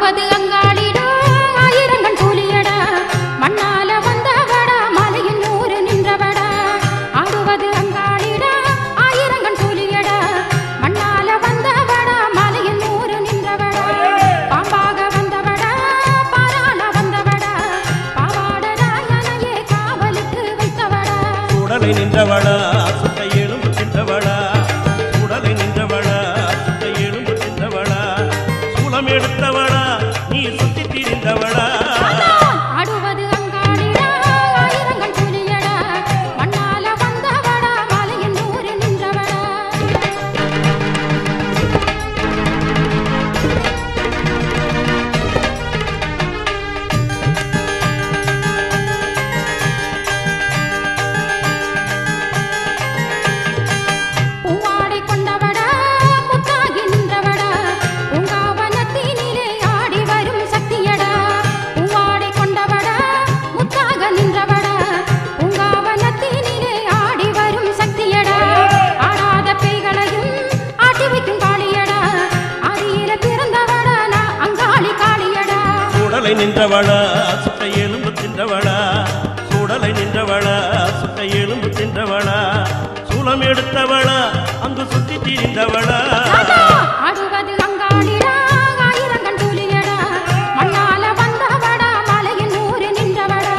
ஆடுவது அங்காளிடா ஆயிரங்கண் கூலியடா மண்ணால வந்தவடா மலையின் நூறு நின்றவடா ஆடுவது அங்காளிடா ஆயிரங்கண் கூலியடா மண்ணால வந்தவடா மலையின் நூறு நின்றவடா பாம்பாக வந்தவடா பாராள வந்தவடா பாவாடடா எனையே காவலுக்கு வைத்தவடா சுடலை நின்றவளா சுட்ட எலும்பு தின்றவளா சுடலை நின்றவளா சுட்ட எலும்பு தின்றவளா சூலம் எடுத்தவளா நீ சுத்தி திரிந்தவளா ஆடுவது அங்காளிடா ஆயிரங்கண் கூலியடா மண்ணால வந்தவடா மலையின் நூறு நின்றவடா பூவாடை கொண்டவடா முத்தாகி நின்றவடா பூங்காவனத்தினிலே ஆடி வரும் சக்தியடா பூவாடை கொண்டவடா முத்தாக நின்றவடா பூங்காவனத்தினிலே ஆடி வரும் சக்தியடா ஆடாத பேய்களையும் ஆட்டி வைக்கும் காளியடா ஆதியில பிறந்தவடா நான் அங்காளி காளியடா சுடலை நின்றவளா சுட்ட எலும்பு தின்றவளா சுடலை நின்றவளா சுட்ட எலும்பு தின்றவளா சூலம் எடுத்தவளா அங்கு சுத்தி திரிந்தவளா ஆடுவது அங்காளிடா ஆயிரங்கண் கூலியடா மண்ணால வந்தவடா மலையின் நூறு நின்றவடா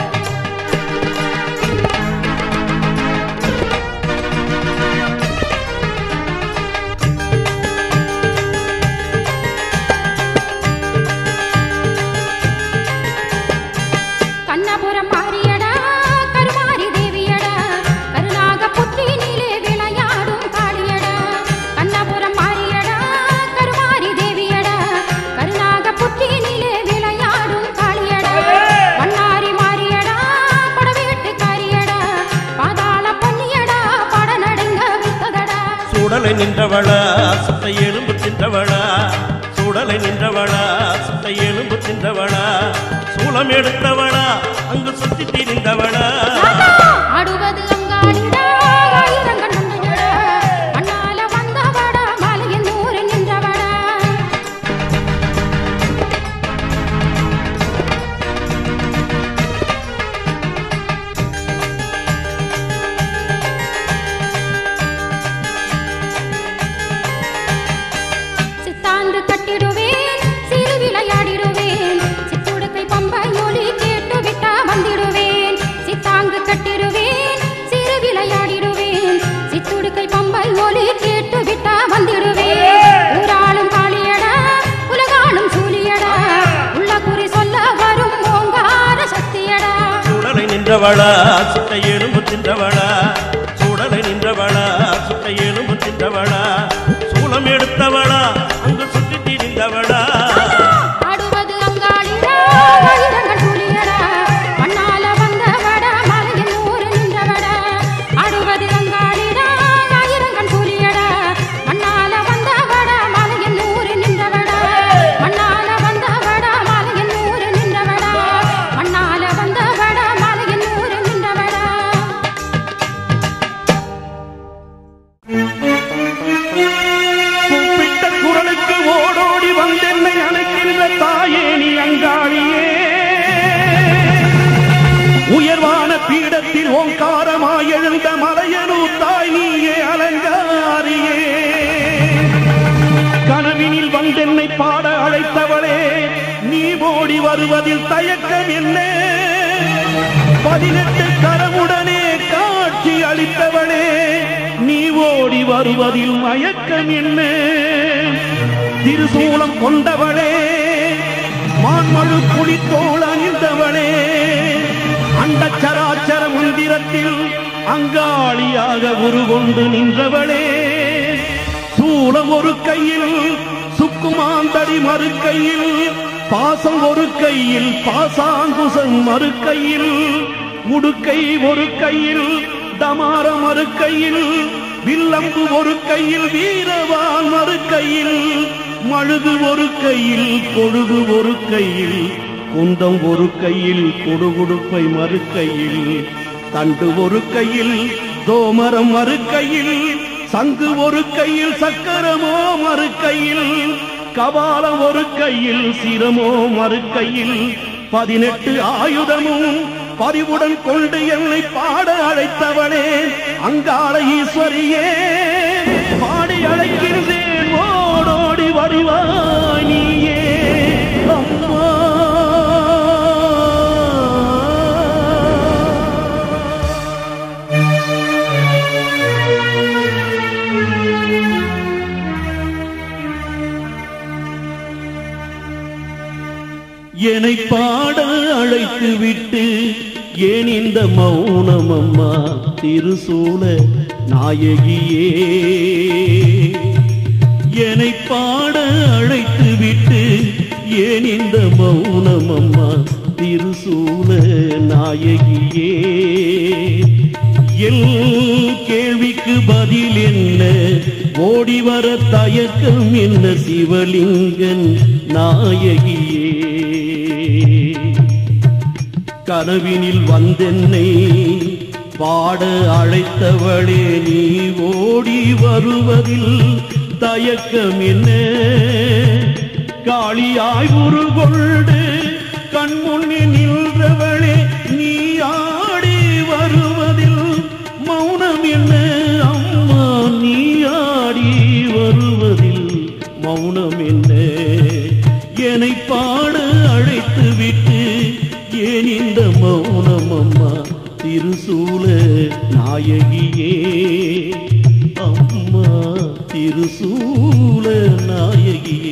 கண்ணபுரம் மாரியடா கருமாரி தேவியடா கருணாக புற்றினிலே விளையாடும் காளியடா கண்ணபுரம் மாரியடா கருமாரி தேவியடா கருணாக புற்றினிலே விளையாடும் காளியடா மன்னாரி மாரியடா படவேட்டு காரியடா பாதாள பொன்னியடா படநடுங்க வித்ததடா சுடலை நின்றவளா சுட்ட எலும்பு தின்றவளா சுடலை நின்றவளா சுட்ட எலும்பு தின்றவளா சூலம் எடுத்தவளா அங்கு சுத்தி திரிந்தவளா ஆடுவது அங்காளிடா ஆயிரங்கண் நந்தவடா மண்ணால வந்தவடா மலையின் நூறு நின்றவடா சித்தாந்து கட்டிடுவேன் சிறு விளையாடிடுவேன் சித்துடுக்கை பம்பை ஒலி கேட்டு விட்டா வந்திடுவேன் சித்தாங்கு கட்டிடுவேன் சிறு விளையாடிடுவேன் சித்துடுக்கை பம்பை ஒலி கேட்டு விட்டா வந்திடுவேன் ஊராளும் காளியடா உலகாளும் சூழியடா உள்ள குறி சொல்ல வரும் ஓங்கார சக்தியடா சுடலை நின்றவளா சுட்ட எலும்பு தின்றவளா சுடலை நின்றவளா சுட்ட எலும்பு தின்றவளா சூலம் எடுத்தவளா அங்கு சுத்தி திரிந்தவளா ஆடுவது அங்காளிடா ஆயிரங்கள் கூலியடா மண்ணால வந்தவடா மலையின் நூறு நின்றவடா ஆடுவது அங்காளிடா ஆயிரங்கள் கூலியடா மண்ணால வந்தவடா மலையின் நூறு நின்றவடா மண்ணால வந்தவடா மலையின் நூறு நின்றவடா மண்ணால வந்தவடா மலையின் நூறு நின்றவடா கூப்பிட்ட குரலுக்கு ஓடோடி வந்தென்னை அழைக்கின்ற தாயே நீ அங்காளியே உயர்வான பீடத்தில் ஓங்காரமாய் எழுந்த மலையனு தாய் நீயே அலங்காரியே கனவினில் வந்தென்னை பாட அழைத்தவளே நீ ஓடி வருவதில் தயக்கம் என்ன பதினெட்டு கரமுடனே காட்சி அளித்தவளே நீ ஓடி வருவதில் மயக்கம் என்ன திருசூலம் கொண்டவளே மான்மழு புலித்தோள் அணிந்தவளே அண்டச்சராச்சர மந்திரத்தில் அங்காளியாக உருகொண்டு நின்றவளே சூலம் ஒரு கையில் சுக்குமாந்தடி மறு கையில் பாசம் ஒரு கையில் பாசாங்குசம் மறு கையில் உடுக்கை ஒரு கையில் டமாரம் மறு கையில் வில்லம்பு ஒரு கையில் வீரவான் மறு கையில் மழுது ஒரு கையில் கொழுது ஒரு கையில் குந்தம் ஒரு கையில் கொடுகுடுப்பை மறு கையில் தண்டு ஒரு கையில் தோமரம் மறு கையில் சங்கு ஒரு கையில் சக்கரமோ மறு கையில் கபாலம் ஒரு கையில் சிரமோ மறு கையில் பதினெட்டு ஆயுதமும் பறிவுடன் கொண்டு என்னை பாட அழைத்தவளே அங்காள ஈஸ்வரியே பாடி அழைக்கின்றேன் ஓடோடி வருவாய் நீயே அம்மா என்னை பாட அழைத்து விட்டு ஏன் இந்த மௌனம் அம்மா திருசூல நாயகியே என்னை பாட அழைத்து விட்டு ஏன் இந்த மௌனம் அம்மா திருசூல நாயகியே எல் கேள்விக்கு பதில் என்ன ஓடி வர தயக்கம் என்ன சிவலிங்கன் நாயகியே கனவினில் வந்தென்னை பாட அழைத்தவளே நீ ஓடி வருவதில் தயக்கம் என்ன காளியாய் உருகொண்டு கண்முன்னே நின்றவளே நீ ஆடி வருவதில் மௌனம் என்ன அம்மா நீ ஆடி வருவதில் மௌனம் என்ன என்னை பாட அழைத்து விட்டு ஏன் இந்த மௌனம் அம்மா திருசூல நாயகியே அம்மா திருசூல நாயகியே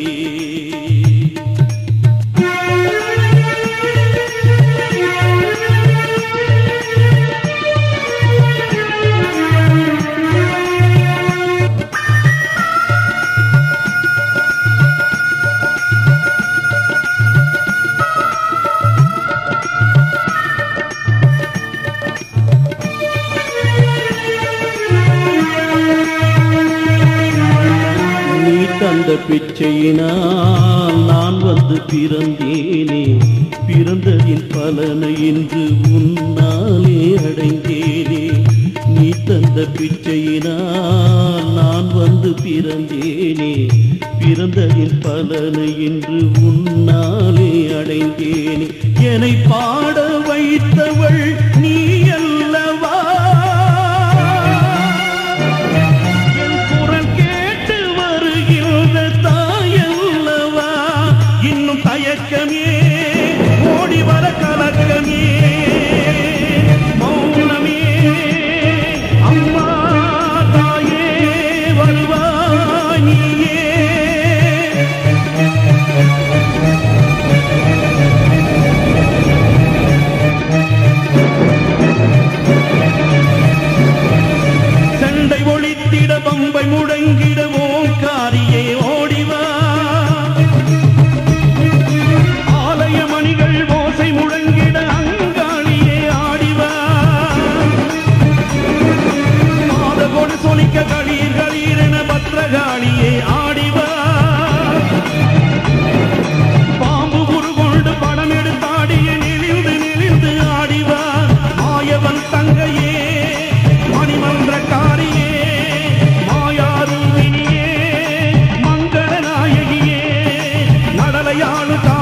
நீ தந்த பிச்சையினால் நான் வந்து பிறந்தேனே பிறந்ததின் பலனை இன்று உன்னாலே அடைந்தேனே நீ தந்த பிச்சையினால் நான் வந்து பிறந்தேனே பிறந்ததின் பலனை இன்று உன்னாலே அடைந்தேனே என்னை பாட வைத்தவள் நீ அல்லவா என் குரல் கேட்டு வருகின்ற தாயல்லவா இன்னும் தயக்கமே ஓடி வர கலக்கமே மௌனமே அம்மா தாயே வருவாய் நீயே சண்டை ஒழித்திட பம்பை முழங்கிட ஓங்காரியே ஓடிவா ஆலய மணிகள் ஓசை முழங்கிட அங்காளியே ஆடிவா மாதகோடு சொலிக்க களீர் களீரென பத்ரகாளியே ஆடிவா பாம்பு உருகொண்டு படம் எடுத்தாடிய நெளிந்து நெளிந்து ஆடிவா மாயவன் தங்கையே மணிமன்றக்காரியே மாயாரூபினியே மங்கள நாயகியே நடலையாளு